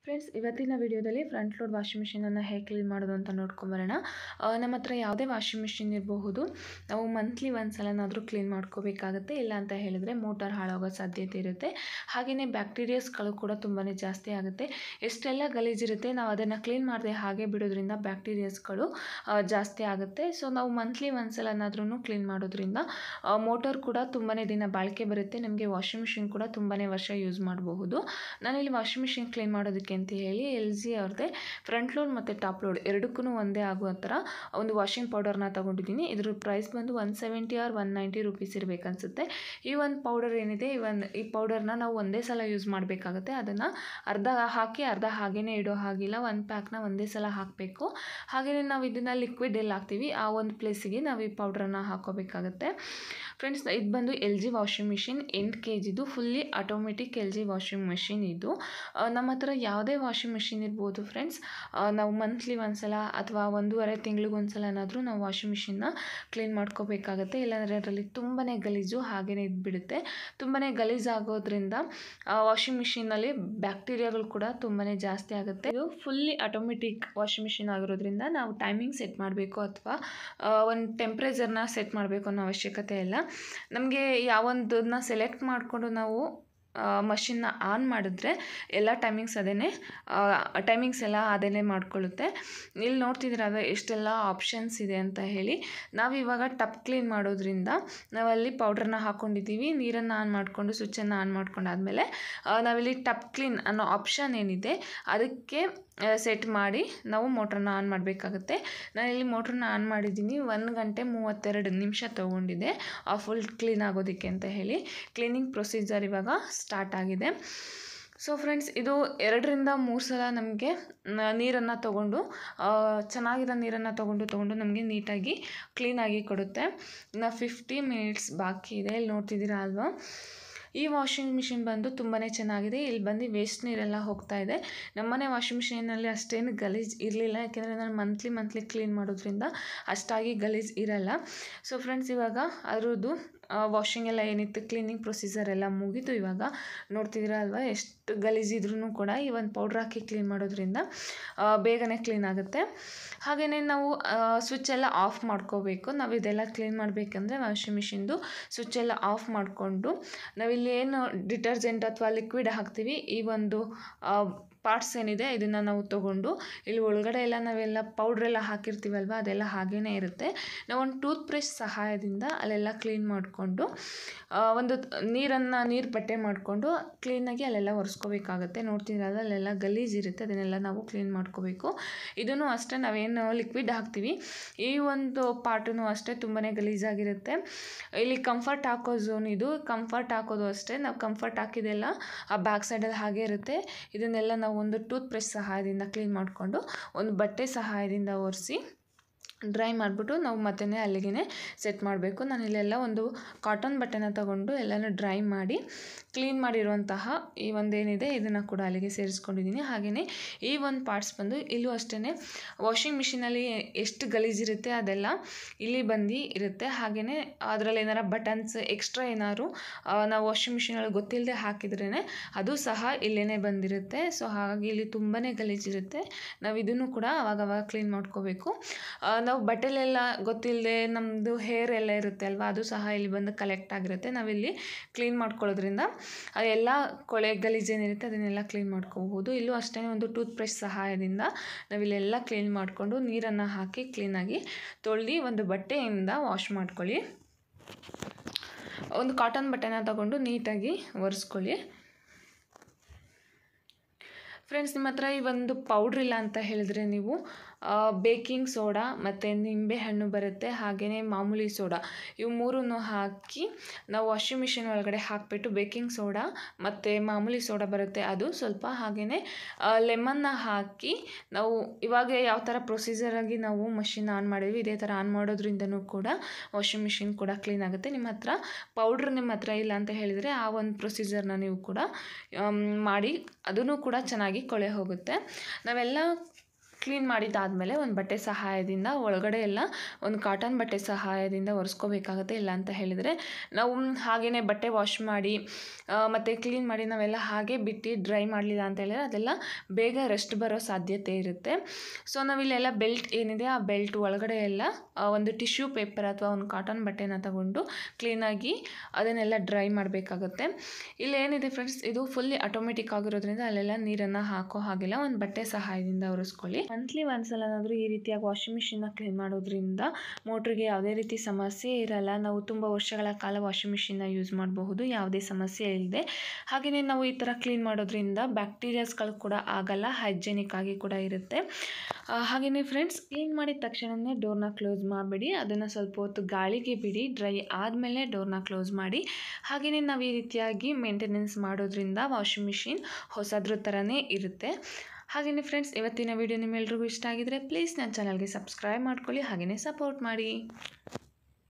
friends ಇವತ್ತಿನ ವಿಡಿಯೋದಲ್ಲಿ front load washing ಮಿಷಿನನ್ನು ಹೇಗೆ ಕ್ಲೀನ್ ಮಾಡೋದು ಅಂತ ನೋಡ್ಕೊಂಬರೋಣ ಆ, ನಮ್ಮ ಹತ್ರ ಯಾವುದೇ ವಾಷಿಂಗ್ ಮಿಷಿನ್ ಇರಬಹುದು ನಾವು ಮಂತ್ಲಿ ಒಂದು ಸಲನಾದರೂ ಕ್ಲೀನ್ ಮಾಡ್ಕೋಬೇಕಾಗುತ್ತೆ ಇಲ್ಲ ಅಂತ ಹೇಳಿದರೆ ಮೋಟಾರ್ ಹಾಳಾಗೋ ಸಾಧ್ಯತೆ ಇರುತ್ತೆ ಹಾಗೆಯೇ ಬ್ಯಾಕ್ಟೀರಿಯಾಸ್ಗಳು ಕೂಡ ತುಂಬಾ ಜಾಸ್ತಿ ಆಗುತ್ತೆ ಎಷ್ಟೆಲ್ಲ ಗಲೀಜಿರುತ್ತೆ ನಾವು ಅದನ್ನು ಕ್ಲೀನ್ ಮಾಡದೆ ಹಾಗೆ ಬಿಡೋದ್ರಿಂದ ಬ್ಯಾಕ್ಟೀರಿಯಾಸ್ಗಳು ಆ, ಜಾಸ್ತಿ ಆಗುತ್ತೆ ಸೊ ನಾವು ಮಂತ್ಲಿ ಒಂದು ಸಲನಾದ್ರೂ ಕ್ಲೀನ್ ಮಾಡೋದ್ರಿಂದ ಮೋಟಾರ್ ಕೂಡ ತುಂಬಾ ದಿನ ಬಾಳಿಕೆ ಬರುತ್ತೆ ನಮಗೆ ವಾಷಿಂಗ್ ಮಿಷಿನ್ ಕೂಡ ತುಂಬಾ ವರ್ಷ ಯೂಸ್ ಮಾಡಬಹುದು ನಾನಿಲ್ಲಿ ವಾಷಿಂಗ್ ಮಿಷಿನ್ ಕ್ಲೀನ್ ಮಾಡೋದಕ್ಕೆ ಅಂತ ಹೇಳಿ ಎಲ್ ಜಿ ಅವ್ರದ್ದೇ ಫ್ರಂಟ್ ಲೋಡ್ ಮತ್ತು ಟಾಪ್ ಲೋಡ್ ಎರಡಕ್ಕೂ ಒಂದೇ ಆಗುವ ಥರ ಒಂದು ವಾಷಿಂಗ್ ಪೌಡರ್ನ ತೊಗೊಂಡಿದ್ದೀನಿ ಇದ್ರ ಪ್ರೈಸ್ ಬಂದು one seventy or one ninety rupees ಇರಬೇಕನ್ಸುತ್ತೆ ಈ ಒಂದು ಪೌಡರ್ ಏನಿದೆ ಈ ಒಂದು ಈ ಪೌಡರ್ನ ನಾವು ಒಂದೇ ಸಲ ಯೂಸ್ ಮಾಡಬೇಕಾಗುತ್ತೆ ಅದನ್ನು ಅರ್ಧ ಹಾಕಿ ಅರ್ಧ ಹಾಗೇ ಇಡೋ ಹಾಗಿಲ್ಲ ಒಂದು ಪ್ಯಾಕ್ನ ಒಂದೇ ಸಲ ಹಾಕಬೇಕು ಹಾಗೆಯೇ ನಾವು ಇದನ್ನು ಲಿಕ್ವಿಡ್ ಎಲ್ಲಿ ಹಾಕ್ತೀವಿ ಆ ಒಂದು ಪ್ಲೇಸಿಗೆ ನಾವು ಈ ಪೌಡ್ರನ್ನ ಹಾಕೋಬೇಕಾಗುತ್ತೆ ಫ್ರೆಂಡ್ಸ್ ಇದು ಬಂದು ಎಲ್ ಜಿ ವಾಷಿಂಗ್ ಮಿಷಿನ್ ಎಂಟು ಕೆ ಜಿದು fully automatic L G washing machine ಇದು ಆ, ನಮ್ಮ ಹತ್ರ ಯಾವುದೇ ವಾಷಿಂಗ್ ಮಿಷಿನ್ ಇರ್ಬೋದು ಫ್ರೆಂಡ್ಸ್ ನಾವು ಮಂತ್ಲಿ ಒಂದ್ಸಲ ಅಥವಾ ಒಂದೂವರೆ ತಿಂಗ್ಳಿಗೆ ಒಂದ್ಸಲನಾದರೂ ನಾವು ವಾಷಿಂಗ್ ಮಿಷಿನ್ನ ಕ್ಲೀನ್ ಮಾಡ್ಕೋಬೇಕಾಗತ್ತೆ ಇಲ್ಲಾಂದರೆ ಅದರಲ್ಲಿ ತುಂಬಾ ಗಲೀಜು ಹಾಗೇ ಇದ್ಬಿಡುತ್ತೆ ತುಂಬಾ ಗಲೀಜಾಗೋದ್ರಿಂದ ವಾಷಿಂಗ್ ಮಿಷಿನಲ್ಲಿ ಬ್ಯಾಕ್ಟೀರಿಯಾಗಳು ಕೂಡ ತುಂಬಾ ಜಾಸ್ತಿ ಆಗುತ್ತೆ ಇದು ಫುಲ್ಲಿ ಆಟೋಮೆಟಿಕ್ ವಾಷಿಂಗ್ ಮಿಷಿನ್ ಆಗಿರೋದ್ರಿಂದ ನಾವು ಟೈಮಿಂಗ್ ಸೆಟ್ ಮಾಡಬೇಕು ಅಥವಾ ಒಂದು ಟೆಂಪ್ರೇಚರ್ನ ಸೆಟ್ ಮಾಡಬೇಕು ಅನ್ನೋ ಅವಶ್ಯಕತೆ ಇಲ್ಲ ನಮಗೆ ಯಾವೊಂದನ್ನ ಸೆಲೆಕ್ಟ್ ಮಾಡಿಕೊಂಡು ನಾವು ಮಷಿನ್ನ ಆನ್ ಮಾಡಿದ್ರೆ ಎಲ್ಲ ಟೈಮಿಂಗ್ಸ್ ಅದೇ ಟೈಮಿಂಗ್ಸ್ ಎಲ್ಲ ಅದೇ ಮಾಡ್ಕೊಳ್ಳುತ್ತೆ ಇಲ್ಲಿ ನೋಡ್ತಿದ್ದೀರಲ್ವ ಎಷ್ಟೆಲ್ಲ ಆಪ್ಷನ್ಸ್ ಇದೆ ಅಂತ ಹೇಳಿ ನಾವು ಇವಾಗ ಟಪ್ ಕ್ಲೀನ್ ಮಾಡೋದ್ರಿಂದ ನಾವಲ್ಲಿ ಪೌಡ್ರನ್ನ ಹಾಕ್ಕೊಂಡಿದ್ದೀವಿ ನೀರನ್ನು ಆನ್ ಮಾಡಿಕೊಂಡು ಸ್ವಿಚ್ಚನ್ನು ಆನ್ ಮಾಡ್ಕೊಂಡಾದ್ಮೇಲೆ ಆ, ನಾವಿಲ್ಲಿ ಟಪ್ ಕ್ಲೀನ್ ಅನ್ನೋ ಆಪ್ಷನ್ ಏನಿದೆ ಅದಕ್ಕೆ ಸೆಟ್ ಮಾಡಿ ನಾವು ಮೋಟ್ರನ್ನ ಆನ್ ಮಾಡಬೇಕಾಗುತ್ತೆ ನಾನಿಲ್ಲಿ ಮೋಟ್ರನ್ನ ಆನ್ ಮಾಡಿದ್ದೀನಿ ಒಂದು ಗಂಟೆ ಮೂವತ್ತೆರಡು ನಿಮಿಷ ತೊಗೊಂಡಿದೆ ಆ ಫುಲ್ ಕ್ಲೀನ್ ಆಗೋದಕ್ಕೆ ಅಂತ ಹೇಳಿ ಕ್ಲೀನಿಂಗ್ ಪ್ರೊಸೀಜರ್ ಇವಾಗ ಸ್ಟಾರ್ಟ್ ಆಗಿದೆ ಸೊ ಫ್ರೆಂಡ್ಸ್ ಇದು ಎರಡರಿಂದ ಮೂರು ಸಲ ನಮಗೆ ನೀರನ್ನು ತಗೊಂಡು ಆ, ಚೆನ್ನಾಗಿರೋ ನೀರನ್ನು ತಗೊಂಡು ತಗೊಂಡು ನಮಗೆ ನೀಟಾಗಿ ಕ್ಲೀನಾಗಿ ಕೊಡುತ್ತೆ ಇನ್ನು ಫಿಫ್ಟಿ ಮಿನಿಟ್ಸ್ ಬಾಕಿ ಇದೆ ಇಲ್ಲಿ ನೋಡ್ತಿದ್ದೀರಾ ಅಲ್ವಾ ಈ ವಾಷಿಂಗ್ ಮಿಷಿನ್ ಬಂದು ತುಂಬಾ ಚೆನ್ನಾಗಿದೆ ಇಲ್ಲಿ ಬಂದು ವೇಸ್ಟ್ ನೀರೆಲ್ಲ ಹೋಗ್ತಾ ಇದೆ ನಮ್ಮನೆ ವಾಷಿಂಗ್ ಮಿಷಿನಲ್ಲಿ ಅಷ್ಟೇನು ಗಲೀಜು ಇರಲಿಲ್ಲ ಯಾಕೆಂದರೆ ನಾನು ಮಂತ್ಲಿ ಮಂತ್ಲಿ ಕ್ಲೀನ್ ಮಾಡೋದ್ರಿಂದ ಅಷ್ಟಾಗಿ ಗಲೀಜು ಇರಲ್ಲ ಸೊ ಫ್ರೆಂಡ್ಸ್ ಇವಾಗ ಅದ್ರದ್ದು ವಾಷಿಂಗ್ ಎಲ್ಲ ಏನಿತ್ತು ಕ್ಲೀನಿಂಗ್ ಪ್ರೊಸೀಜರ್ ಎಲ್ಲ ಮುಗೀತು ಇವಾಗ ನೋಡ್ತಿದ್ದೀರಾ ಅಲ್ವಾ ಎಷ್ಟು ಗಲೀಜಿದ್ರೂ ಕೂಡ ಈ ಒಂದು ಪೌಡ್ರ್ ಹಾಕಿ ಕ್ಲೀನ್ ಮಾಡೋದ್ರಿಂದ ಆ, ಬೇಗನೆ ಕ್ಲೀನ್ ಆಗುತ್ತೆ ಹಾಗೆಯೇ ನಾವು ಸ್ವಿಚ್ ಎಲ್ಲ ಆಫ್ ಮಾಡ್ಕೋಬೇಕು ನಾವು ಇದೆಲ್ಲ ಕ್ಲೀನ್ ಮಾಡಬೇಕಂದ್ರೆ ವಾಷಿಂಗ್ ಮಿಷಿನ್ದು ಸ್ವಿಚ್ ಎಲ್ಲ ಆಫ್ ಮಾಡಿಕೊಂಡು ನಾವಿಲ್ಲಿ ಏನು ಡಿಟರ್ಜೆಂಟ್ ಅಥವಾ ಲಿಕ್ವಿಡ್ ಹಾಕ್ತೀವಿ ಈ ಒಂದು ಪಾರ್ಟ್ಸ್ ಏನಿದೆ ಇದನ್ನು ನಾವು ತೊಗೊಂಡು ಇಲ್ಲಿ ಒಳಗಡೆ ಎಲ್ಲ ನಾವೆಲ್ಲ ಪೌಡ್ರೆಲ್ಲ ಹಾಕಿರ್ತೀವಲ್ವ ಅದೆಲ್ಲ ಹಾಗೇ ಇರುತ್ತೆ ನಾವು ಒಂದು ಟೂತ್ ಬ್ರಷ್ ಸಹಾಯದಿಂದ ಅಲ್ಲೆಲ್ಲ ಕ್ಲೀನ್ ಮಾಡಿಕೊಂಡು ಒಂದು ನೀರನ್ನು ನೀರು ಬಟ್ಟೆ ಮಾಡಿಕೊಂಡು ಕ್ಲೀನಾಗಿ ಅಲ್ಲೆಲ್ಲ ಒರೆಸ್ಕೋಬೇಕಾಗತ್ತೆ ನೋಡ್ತಿದ್ರಲ್ಲ ಅಲ್ಲೆಲ್ಲ ಗಲೀಜಿರುತ್ತೆ ಅದನ್ನೆಲ್ಲ ನಾವು ಕ್ಲೀನ್ ಮಾಡ್ಕೋಬೇಕು ಇದನ್ನು ಅಷ್ಟೇ ನಾವೇನು ಲಿಕ್ವಿಡ್ ಹಾಕ್ತೀವಿ ಈ ಒಂದು ಪಾರ್ಟೂ ಅಷ್ಟೇ ತುಂಬಾ ಗಲೀಜಾಗಿರುತ್ತೆ ಇಲ್ಲಿ ಕಂಫರ್ಟ್ ಹಾಕೋ ಝೋನ್ ಇದು ಕಂಫರ್ಟ್ ಹಾಕೋದು ಅಷ್ಟೇ ನಾವು ಕಂಫರ್ಟ್ ಹಾಕಿದೆಲ್ಲ ಆ ಬ್ಯಾಕ್ ಸೈಡಲ್ಲಿ ಹಾಗೆ ಇರುತ್ತೆ ಇದನ್ನೆಲ್ಲ ನಾವು ಒಂದು ಟೂತ್ ಬ್ರಷ್ ಸಹಾಯದಿಂದ ಕ್ಲೀನ್ ಮಾಡಿಕೊಂಡು ಒಂದು ಬಟ್ಟೆ ಸಹಾಯದಿಂದ ಒರೆಸಿ ಡ್ರೈ ಮಾಡಿಬಿಟ್ಟು ನಾವು ಮತ್ತೆ ಅಲ್ಲಿಗೆ ಸೆಟ್ ಮಾಡಬೇಕು ನಾನು ಇಲ್ಲೆಲ್ಲ ಒಂದು ಕಾಟನ್ ಬಟ್ಟೆನ ತಗೊಂಡು ಎಲ್ಲನೂ ಡ್ರೈ ಮಾಡಿ ಕ್ಲೀನ್ ಮಾಡಿರುವಂತಹ ಈ ಒಂದೇನಿದೆ ಇದನ್ನು ಕೂಡ ಅಲ್ಲಿಗೆ ಸೇರಿಸ್ಕೊಂಡಿದ್ದೀನಿ ಹಾಗೆಯೇ ಈ ಒಂದು ಪಾರ್ಟ್ಸ್ ಬಂದು ಇಲ್ಲೂ ಅಷ್ಟೇ ವಾಷಿಂಗ್ ಮಿಷಿನಲ್ಲಿ ಎಷ್ಟು ಗಲೀಜಿರುತ್ತೆ ಅದೆಲ್ಲ ಇಲ್ಲಿ ಬಂದು ಇರುತ್ತೆ ಹಾಗೆಯೇ ಅದರಲ್ಲಿ ಏನಾರ ಬಟನ್ಸ್ ಎಕ್ಸ್ಟ್ರಾ ಏನಾದ್ರು ಆ, ನಾವು ವಾಷಿಂಗ್ ಮಿಷಿನಲ್ಲಿ ಗೊತ್ತಿಲ್ಲದೆ ಹಾಕಿದ್ರೇ ಅದು ಸಹ ಇಲ್ಲೇ ಬಂದಿರುತ್ತೆ ಸೊ ಹಾಗಾಗಿ ಇಲ್ಲಿ ತುಂಬಾ ಗಲೀಜಿರುತ್ತೆ ನಾವು ಇದನ್ನು ಕೂಡ ಅವಾಗವಾಗ ಕ್ಲೀನ್ ಮಾಡ್ಕೋಬೇಕು ಆ, ನಾವು ಬಟ್ಟೆಲೆಲ್ಲ ಗೊತ್ತಿಲ್ಲದೆ ನಮ್ಮದು ಹೇರ್ ಎಲ್ಲ ಇರುತ್ತೆ ಅಲ್ವಾ ಅದು ಸಹ ಇಲ್ಲಿ ಬಂದು ಕಲೆಕ್ಟ್ ಆಗಿರುತ್ತೆ ನಾವಿಲ್ಲಿ ಕ್ಲೀನ್ ಮಾಡ್ಕೊಳ್ಳೋದ್ರಿಂದ ಆ ಎಲ್ಲ ಕೊಳೆ ಗಲೀಜೇನಿರುತ್ತೆ ಅದನ್ನೆಲ್ಲ ಕ್ಲೀನ್ ಮಾಡ್ಕೋಬಹುದು ಇಲ್ಲೂ ಅಷ್ಟೇ ಒಂದು ಟೂತ್ ಬ್ರಷ್ ಸಹಾಯದಿಂದ ನಾವಿಲ್ಲೆಲ್ಲ ಕ್ಲೀನ್ ಮಾಡಿಕೊಂಡು ನೀರನ್ನು ಹಾಕಿ ಕ್ಲೀನಾಗಿ ತೊಳ್ದು ಒಂದು ಬಟ್ಟೆಯಿಂದ ವಾಶ್ ಮಾಡ್ಕೊಳ್ಳಿ ಒಂದು ಕಾಟನ್ ಬಟ್ಟೆನ ತಗೊಂಡು ನೀಟಾಗಿ ಒರೆಸ್ಕೊಳ್ಳಿ ಫ್ರೆಂಡ್ಸ್ ನಿಮ್ಮ ಹತ್ರ ಈ ಒಂದು ಪೌಡ್ರ್ ಇಲ್ಲ ಅಂತ ಹೇಳಿದ್ರೆ ನೀವು ಬೇಕಿಂಗ್ ಸೋಡಾ ಮತ್ತು ನಿಂಬೆ ಹಣ್ಣು ಬರುತ್ತೆ ಹಾಗೆಯೇ ಮಾಮೂಲಿ ಸೋಡಾ ಇವು ಮೂರನ್ನು ಹಾಕಿ ನಾವು ವಾಷಿಂಗ್ ಮಿಷಿನ್ ಒಳಗಡೆ ಹಾಕಿಬಿಟ್ಟು ಬೇಕಿಂಗ್ ಸೋಡಾ ಮತ್ತು ಮಾಮೂಲಿ ಸೋಡಾ ಬರುತ್ತೆ ಅದು ಸ್ವಲ್ಪ ಹಾಗೆಯೇ ಲೆಮನ್ನ ಹಾಕಿ ನಾವು ಇವಾಗ ಯಾವ ಥರ ಪ್ರೊಸೀಜರಾಗಿ ನಾವು ಮಷಿನ್ ಆನ್ ಮಾಡಿದ್ವಿ ಇದೇ ಥರ ಆನ್ ಮಾಡೋದ್ರಿಂದನೂ ಕೂಡ ವಾಷಿಂಗ್ ಮಿಷಿನ್ ಕೂಡ ಕ್ಲೀನ್ ಆಗುತ್ತೆ ನಿಮ್ಮ ಹತ್ರ ಪೌಡ್ರ್ ನಿಮ್ಮ ಹತ್ರ ಇಲ್ಲ ಅಂತ ಹೇಳಿದರೆ ಆ ಒಂದು ಪ್ರೊಸೀಜರ್ನ ನೀವು ಕೂಡ ಆಮ್, ಮಾಡಿ ಅದನ್ನು ಕೂಡ ಚೆನ್ನಾಗಿ ಕೊಳೆ ಹೋಗುತ್ತೆ ನಾವೆಲ್ಲ ಕ್ಲೀನ್ ಮಾಡಿದ್ದಾದಮೇಲೆ ಒಂದು ಬಟ್ಟೆ ಸಹಾಯದಿಂದ ಒಳಗಡೆ ಎಲ್ಲ ಒಂದು ಕಾಟನ್ ಬಟ್ಟೆ ಸಹಾಯದಿಂದ ಒರೆಸ್ಕೋಬೇಕಾಗತ್ತೆ ಇಲ್ಲ ಅಂತ ಹೇಳಿದರೆ ನಾವು ಹಾಗೆಯೇ ಬಟ್ಟೆ ವಾಶ್ ಮಾಡಿ ಮತ್ತು ಕ್ಲೀನ್ ಮಾಡಿ ನಾವೆಲ್ಲ ಹಾಗೆ ಬಿಟ್ಟು ಡ್ರೈ ಮಾಡಲಿಲ್ಲ ಅಂತ ಹೇಳಿದ್ರೆ ಅದೆಲ್ಲ ಬೇಗ ರೆಸ್ಟ್ ಬರೋ ಸಾಧ್ಯತೆ ಇರುತ್ತೆ ಸೊ ನಾವಿಲ್ಲೆಲ್ಲ ಬೆಲ್ಟ್ ಏನಿದೆ ಆ ಬೆಲ್ಟ್ ಒಳಗಡೆ ಎಲ್ಲ ಆ, ಒಂದು ಟಿಶ್ಯೂ ಪೇಪರ್ ಅಥವಾ ಒಂದು ಕಾಟನ್ ಬಟ್ಟೆನ ತಗೊಂಡು ಕ್ಲೀನಾಗಿ ಅದನ್ನೆಲ್ಲ ಡ್ರೈ ಮಾಡಬೇಕಾಗುತ್ತೆ ಇಲ್ಲಿ ಏನಿದೆ ಫ್ರೆಂಡ್ಸ್ ಇದು ಫುಲ್ಲಿ ಆಟೋಮೆಟಿಕ್ ಆಗಿರೋದ್ರಿಂದ ಅಲ್ಲೆಲ್ಲ ನೀರನ್ನು ಹಾಕೋ ಹಾಗೆಲ್ಲ ಒಂದು ಬಟ್ಟೆ ಸಹಾಯದಿಂದ ಒರೆಸ್ಕೊಳ್ಳಿ ಮಂತ್ಲಿ ಒಂದ್ಸಲನಾದರೂ ಈ ರೀತಿಯಾಗಿ ವಾಷಿಂಗ್ ಮಿಷಿನ್ನ ಕ್ಲೀನ್ ಮಾಡೋದ್ರಿಂದ ಮೋಟ್ರಿಗೆ ಯಾವುದೇ ರೀತಿ ಸಮಸ್ಯೆ ಇರಲ್ಲ ನಾವು ತುಂಬ ವರ್ಷಗಳ ಕಾಲ ವಾಷಿಂಗ್ ಮಿಷಿನ್ನ ಯೂಸ್ ಮಾಡಬಹುದು ಯಾವುದೇ ಸಮಸ್ಯೆ ಇಲ್ಲದೆ ಹಾಗೆಯೇ ನಾವು ಈ ಥರ ಕ್ಲೀನ್ ಮಾಡೋದ್ರಿಂದ ಬ್ಯಾಕ್ಟೀರಿಯಾಸ್ಗಳು ಕೂಡ ಆಗಲ್ಲ ಹೈಜೆನಿಕ್ ಆಗಿ ಕೂಡ ಇರುತ್ತೆ ಹಾಗೆಯೇ ಫ್ರೆಂಡ್ಸ್ ಕ್ಲೀನ್ ಮಾಡಿದ ತಕ್ಷಣವೇ ಡೋರ್ನ ಕ್ಲೋಸ್ ಮಾಡಬೇಡಿ ಅದನ್ನು ಸ್ವಲ್ಪ ಹೊತ್ತು ಗಾಳಿಗೆ ಬಿಡಿ ಡ್ರೈ ಆದಮೇಲೆ ಡೋರ್ನ ಕ್ಲೋಸ್ ಮಾಡಿ ಹಾಗೆಯೇ ನಾವು ಈ ರೀತಿಯಾಗಿ ಮೇಂಟೆನೆನ್ಸ್ ಮಾಡೋದ್ರಿಂದ ವಾಷಿಂಗ್ ಮಿಷಿನ್ ಹೊಸದ್ರ ಥರನೇ ಇರುತ್ತೆ ಹಾಗೆಯೇ ಫ್ರೆಂಡ್ಸ್ ಇವತ್ತಿನ ವಿಡಿಯೋ ನಿಮ್ಮೆಲ್ರಿಗೂ ಇಷ್ಟ ಆಗಿದ್ರೆ ಪ್ಲೀಸ್ ನನ್ನ ಚಾನಲ್ಗೆ ಸಬ್ಸ್ಕ್ರೈಬ್ ಮಾಡ್ಕೊಳ್ಳಿ ಹಾಗೆಯೇ ಸಪೋರ್ಟ್ ಮಾಡಿ